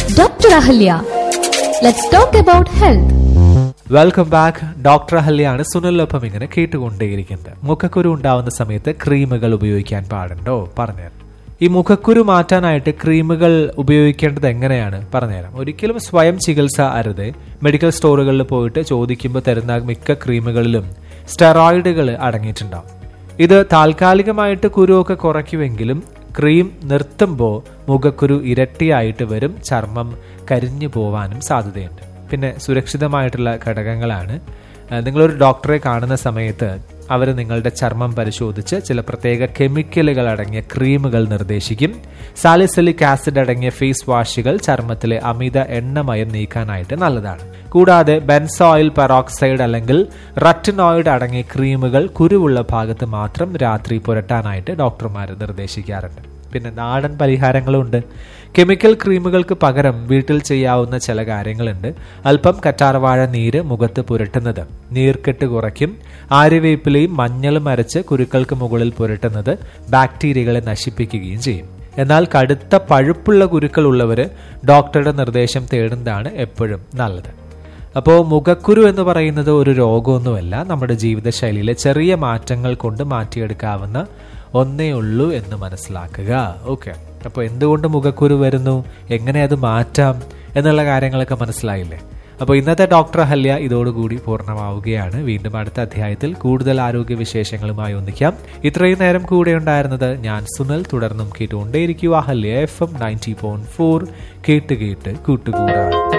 Dr. Ahalya. Let's talk about health. Welcome back doctor അഹല്യാണ് സുനിലൊപ്പം ഇങ്ങനെ കേട്ടുകൊണ്ടേയിരിക്കുന്നത് മുഖക്കുരു ഉണ്ടാവുന്ന സമയത്ത് ക്രീമുകൾ ഉപയോഗിക്കാൻ പാടുണ്ടോ പറഞ്ഞുതരാം ഈ മുഖക്കുരു മാറ്റാനായിട്ട് ക്രീമുകൾ ഉപയോഗിക്കേണ്ടത് എങ്ങനെയാണ് പറഞ്ഞുതരാം ഒരിക്കലും സ്വയം ചികിത്സ അരുത് മെഡിക്കൽ സ്റ്റോറുകളിൽ പോയിട്ട് ചോദിക്കുമ്പോൾ തരുന്ന മിക്ക ക്രീമുകളിലും സ്റ്റെറോയിഡുകൾ അടങ്ങിയിട്ടുണ്ടാവും ഇത് താൽക്കാലികമായിട്ട് കുരുവൊക്കെ കുറയ്ക്കുമെങ്കിലും ക്രീം നിർത്തുമ്പോൾ മുഖക്കുരു ഇരട്ടിയായിട്ട് വരും ചർമ്മം കരിഞ്ഞു പോവാനും സാധ്യതയുണ്ട് പിന്നെ സുരക്ഷിതമായിട്ടുള്ള ഘടകങ്ങളാണ് ആ, നിങ്ങളൊരു ഡോക്ടറെ കാണുന്ന സമയത്ത് അവർ നിങ്ങളുടെ ചർമ്മം പരിശോധിച്ച് ചില പ്രത്യേക കെമിക്കലുകൾ അടങ്ങിയ ക്രീമുകൾ നിർദ്ദേശിക്കും സാലിസിലിക് ആസിഡ് അടങ്ങിയ ഫേസ് വാഷുകൾ ചർമ്മത്തിലെ അമിത എണ്ണമയം നീക്കാനായിട്ട് നല്ലതാണ് കൂടാതെ ബെൻസോയിൽ പെറോക്സൈഡ് അല്ലെങ്കിൽ ററ്റിനോയിഡ് അടങ്ങിയ ക്രീമുകൾ കുരുവുള്ള ഭാഗത്ത് മാത്രം രാത്രി പുരട്ടാനായിട്ട് ഡോക്ടർമാർ നിർദ്ദേശിക്കാറുണ്ട് പിന്നെ നാടൻ പരിഹാരങ്ങളുണ്ട് കെമിക്കൽ ക്രീമുകൾക്ക് പകരം വീട്ടിൽ ചെയ്യാവുന്ന ചില കാര്യങ്ങളുണ്ട് അല്പം കറ്റാർവാഴ നീര് മുഖത്ത് പുരട്ടുന്നത് നീർക്കെട്ട് കുറയ്ക്കും ആര്യവേപ്പിലയും മഞ്ഞളും അരച്ച് കുരുക്കൾക്ക് മുകളിൽ പുരട്ടുന്നത് ബാക്ടീരിയകളെ നശിപ്പിക്കുകയും ചെയ്യും എന്നാൽ കടുത്ത പഴുപ്പുള്ള കുരുക്കൾ ഉള്ളവർ ഡോക്ടറുടെ നിർദ്ദേശം തേടുന്നതാണ് എപ്പോഴും നല്ലത് അപ്പോൾ മുഖക്കുരു എന്ന് പറയുന്നത് ഒരു രോഗമൊന്നുമല്ല നമ്മുടെ ജീവിതശൈലിയിലെ ചെറിയ മാറ്റങ്ങൾ കൊണ്ട് മാറ്റിയെടുക്കാവുന്ന ഒന്നേ ഉള്ളൂ എന്ന് മനസ്സിലാക്കുക ഓക്കെ അപ്പോൾ എന്തുകൊണ്ട് മുഖക്കുരു വരുന്നു എങ്ങനെ അത് മാറ്റാം എന്നുള്ള കാര്യങ്ങളൊക്കെ മനസ്സിലായില്ലേ അപ്പോൾ ഇന്നത്തെ ഡോക്ടർ ഹല്യ ഇതോടുകൂടി പൂർണ്ണമാവുകയാണ് വീണ്ടും അടുത്ത അധ്യായത്തിൽ കൂടുതൽ ആരോഗ്യ വിശേഷങ്ങളുമായി ഒന്നിക്കാം ഇത്രയും നേരം കൂടെ ഉണ്ടായിരുന്നത് ഞാൻ സുനൽ തുടർന്നും കേട്ടുകൊണ്ടേയിരിക്കുക Ahalya F M ninety point four കേട്ട് കേട്ട് കൂട്ടുകൂടാണ്